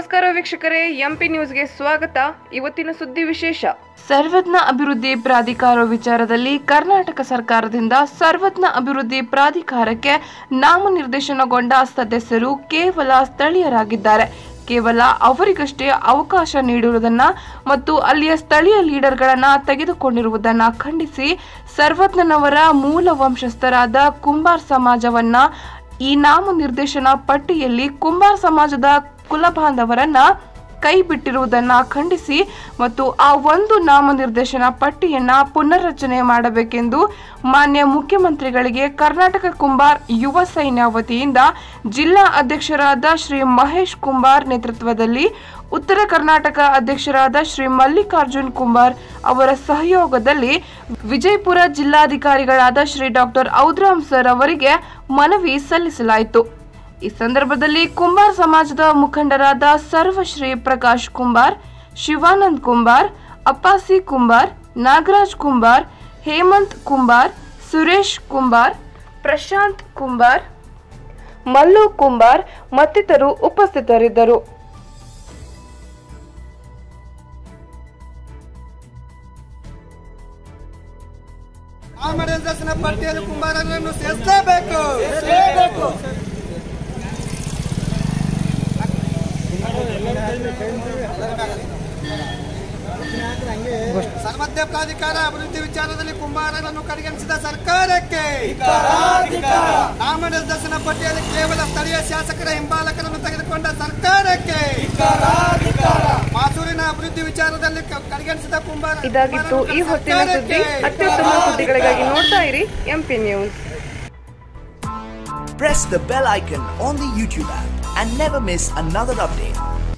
ನಮಸ್ಕಾರ ವೀಕ್ಷಕರೇ ಎಂಪಿ ನ್ಯೂಸ್ಗೆ ಸ್ವಾಗತ ಇವತ್ತಿನ ಸುದ್ದಿ ವಿಶೇಷ ಸರ್ವಜ್ಞ ಅಭಿವೃದ್ಧಿ ಪ್ರಾಧಿಕಾರ ವಿಚಾರದಲ್ಲಿ ಕರ್ನಾಟಕ ಸರ್ಕಾರದಿಂದ ಸರ್ವಜ್ಞ ಅಭಿವೃದ್ಧಿ ಪ್ರಾಧಿಕಾರಕ್ಕೆ ನಾಮನಿರ್ದೇಶನಗೊಂಡ ಸದಸ್ಯರು ಕೇವಲ ಸ್ಥಳೀಯರಾಗಿದ್ದಾರೆ ಕೇವಲ ಅವರಿಗಷ್ಟೇ ಅವಕಾಶ ನೀಡಿರುವುದನ್ನ ಮತ್ತು ಅಲ್ಲಿಯ ಸ್ಥಳೀಯ ಲೀಡರ್ಗಳನ್ನ ತೆಗೆದುಕೊಂಡಿರುವುದನ್ನ ಖಂಡಿಸಿ ಸರ್ವಜ್ಞನವರ ಮೂಲ ವಂಶಸ್ಥರಾದ ಕುಂಬಾರ್ ಸಮಾಜವನ್ನ ಈ ನಾಮನಿರ್ದೇಶನ ಪಟ್ಟಿಯಲ್ಲಿ ಕುಂಬಾರ್ ಸಮಾಜದ ಕುಲಬಾಂಧವರನ್ನ ಕೈ ಬಿಟ್ಟಿರುವುದನ್ನ ಖಂಡಿಸಿ ಮತ್ತು ಆ ಒಂದು ನಾಮನಿರ್ದೇಶನ ಪಟ್ಟಿಯನ್ನ ಪುನರ್ರಚನೆ ಮಾಡಬೇಕೆಂದು ಮಾನ್ಯ ಮುಖ್ಯಮಂತ್ರಿಗಳಿಗೆ ಕರ್ನಾಟಕ ಕುಂಬಾರ್ ಯುವ ಸೈನ್ಯ ವತಿಯಿಂದ ಜಿಲ್ಲಾ ಅಧ್ಯಕ್ಷರಾದ ಶ್ರೀ ಮಹೇಶ್ ಕುಂಬಾರ್ ನೇತೃತ್ವದಲ್ಲಿ ಉತ್ತರ ಕರ್ನಾಟಕ ಅಧ್ಯಕ್ಷರಾದ ಶ್ರೀ ಮಲ್ಲಿಕಾರ್ಜುನ್ ಕುಂಬಾರ್ ಅವರ ಸಹಯೋಗದಲ್ಲಿ ವಿಜಯಪುರ ಜಿಲ್ಲಾಧಿಕಾರಿಗಳಾದ ಶ್ರೀ ಡಾಕ್ಟರ್ ಔದ್ರಾಮ್ ಸರ್ ಅವರಿಗೆ ಮನವಿ ಸಲ್ಲಿಸಲಾಯಿತು ಈ ಸಂದರ್ಭದಲ್ಲಿ ಕುಂಬಾರ್ ಸಮಾಜದ ಮುಖಂಡರಾದ ಸರ್ವಶ್ರೀ ಪ್ರಕಾಶ್ ಕುಂಬಾರ್ ಶಿವಾನಂದ್ ಕುಂಬಾರ್ ಅಪ್ಪಾಸಿ ಕುಂಬಾರ್ ನಾಗರಾಜ್ ಕುಂಬಾರ್ ಹೇಮಂತ್ ಕುಂಬಾರ್ ಸುರೇಶ್ ಕುಂಬಾರ್ ಪ್ರಶಾಂತ್ ಕುಂಬಾರ್ ಮಲ್ಲು ಕುಂಬಾರ್ ಮತ್ತಿತರರು ಉಪಸ್ಥಿತರಿದ್ದರು ನಾಮನಿರ್ದೇಶನ ಪಟ್ಟಿಯಲ್ಲಿ ಕುಂಬಾರರನ್ನು ಸೇರಿಸಲೇಬೇಕು ಸರ್ವಜ್ಞ ಪ್ರಾಧಿಕಾರ ಅಭಿವೃದ್ಧಿ ವಿಚಾರದಲ್ಲಿ ಕುಂಬಾರರನ್ನು ಕಡೆಗಣಿಸಿದ ಸರ್ಕಾರಕ್ಕೆ ನಾಮನಿರ್ದೇಶನ ಪಟ್ಟಿಯಲ್ಲಿ ಕೇವಲ ಸ್ಥಳೀಯ ಶಾಸಕರ ಹಿಂಬಾಲಕರನ್ನು ತೆಗೆದುಕೊಂಡ ಸರ್ಕಾರಕ್ಕೆ ಮಾಸೂರಿನ ಅಭಿವೃದ್ಧಿ ವಿಚಾರದಲ್ಲಿ ಕ- ಕಡೆಗಣಿಸಿದ ಕುಂಬಾರ ಇದಾಗಿತ್ತು ಈ ಹೊತ್ತಿನ ಸುದ್ದಿ ಅತ್ಯುತ್ತಮ ಸುದ್ದಿಗಳಿಗಾಗಿ ನೋಡ್ತಾ ಇರಿ MP news press the bell icon on the YouTube app and never miss another update.